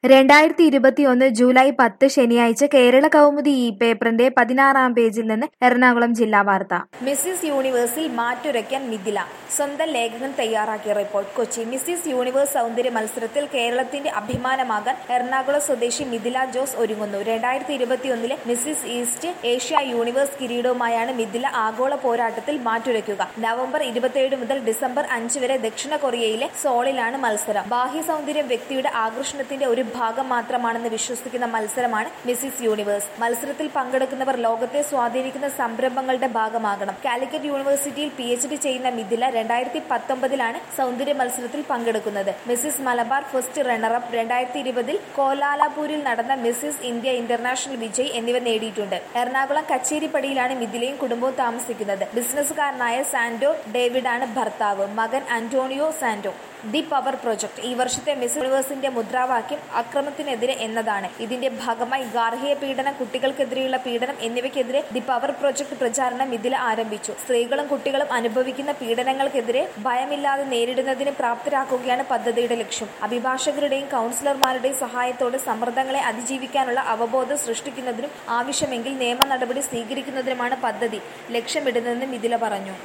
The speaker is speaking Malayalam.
രണ്ടായിരത്തി ഇരുപത്തിയൊന്ന് ജൂലൈ പത്ത് ശനിയാഴ്ച കേരള കൗമുദി ഈ പേപ്പറിന്റെ പതിനാറാം പേജിൽ നിന്ന് എറണാകുളം ജില്ലാ വാർത്ത മിസ്സിസ് യൂണിവേഴ്സിൽ മാറ്റുരയ്ക്കാൻ മിഥില സ്വന്തം ലേഖകൻ തയ്യാറാക്കിയ റിപ്പോർട്ട് കൊച്ചി മിസ്സിസ് യൂണിവേഴ്സ് സൗന്ദര്യ മത്സരത്തിൽ കേരളത്തിന്റെ അഭിമാനമാകാൻ എറണാകുളം സ്വദേശി മിഥില ജോസ് ഒരുങ്ങുന്നു രണ്ടായിരത്തി ഇരുപത്തിയൊന്നിലെ മിസ്സിസ് ഈസ്റ്റ് ഏഷ്യ യൂണിവേഴ്സ് കിരീടവുമായാണ് മിഥില ആഗോള പോരാട്ടത്തിൽ മാറ്റുരയ്ക്കുക നവംബർ ഇരുപത്തിയേഴ് മുതൽ ഡിസംബർ അഞ്ച് വരെ ദക്ഷിണ കൊറിയയിലെ സോളിലാണ് മത്സരം ബാഹ്യ സൗന്ദര്യം വ്യക്തിയുടെ ആകർഷണത്തിന്റെ ഒരു ഭാഗം മാത്രമാണെന്ന് വിശ്വസിക്കുന്ന മത്സരമാണ് മിസ്സിസ് യൂണിവേഴ്സ് മത്സരത്തിൽ പങ്കെടുക്കുന്നവർ ലോകത്തെ സ്വാധീനിക്കുന്ന സംരംഭങ്ങളുടെ ഭാഗമാകണം കാലിക്കറ്റ് യൂണിവേഴ്സിറ്റിയിൽ പി എച്ച് ഡി ചെയ്യുന്ന മിഥില രണ്ടായിരത്തി പത്തൊമ്പതിലാണ് സൗന്ദര്യ മത്സരത്തിൽ പങ്കെടുക്കുന്നത് മിസ്സിസ് മലബാർ ഫസ്റ്റ് റണ്ണറപ്പ് രണ്ടായിരത്തി ഇരുപതിൽ കോലാലപൂരിൽ നടന്ന മിസ്സിസ് ഇന്ത്യ ഇന്റർനാഷണൽ വിജയ് എന്നിവ നേടിയിട്ടുണ്ട് എറണാകുളം കച്ചേരിപ്പടിയിലാണ് മിഥിലയും കുടുംബവും താമസിക്കുന്നത് ബിസിനസ്സുകാരനായ സാന്റോ ഡേവിഡാണ് ഭർത്താവ് മകൻ Antonio Santo the power project ഈ വർഷത്തെ മിസ് യൂണിവേഴ്സിന്റെ മുദ്രാവാക്യം അക്രമത്തിനെതിരെ എന്നതാണ് ഇതിന്റെ ഭാഗമായി ഗാർഹിക പീഡനം കുട്ടികൾക്കെതിരെയുള്ള പീഡനം എന്നിവയ്ക്കെതിരെ ദി പവർ പ്രൊജക്ട് പ്രചാരണം ഇതിൽ ആരംഭിച്ചു സ്ത്രീകളും കുട്ടികളും അനുഭവിക്കുന്ന പീഡനങ്ങൾക്കെതിരെ ഭയമില്ലാതെ നേരിടുന്നതിന് പ്രാപ്തരാക്കുകയാണ് പദ്ധതിയുടെ ലക്ഷ്യം അഭിഭാഷകരുടെയും കൗൺസിലർമാരുടെയും സഹായത്തോടെ സമ്മർദ്ദങ്ങളെ അതിജീവിക്കാനുള്ള അവബോധം സൃഷ്ടിക്കുന്നതിനും ആവശ്യമെങ്കിൽ നിയമ നടപടി സ്വീകരിക്കുന്നതിനുമാണ് പദ്ധതി ലക്ഷ്യമിടുന്നതെന്ന് മിഥില പറഞ്ഞു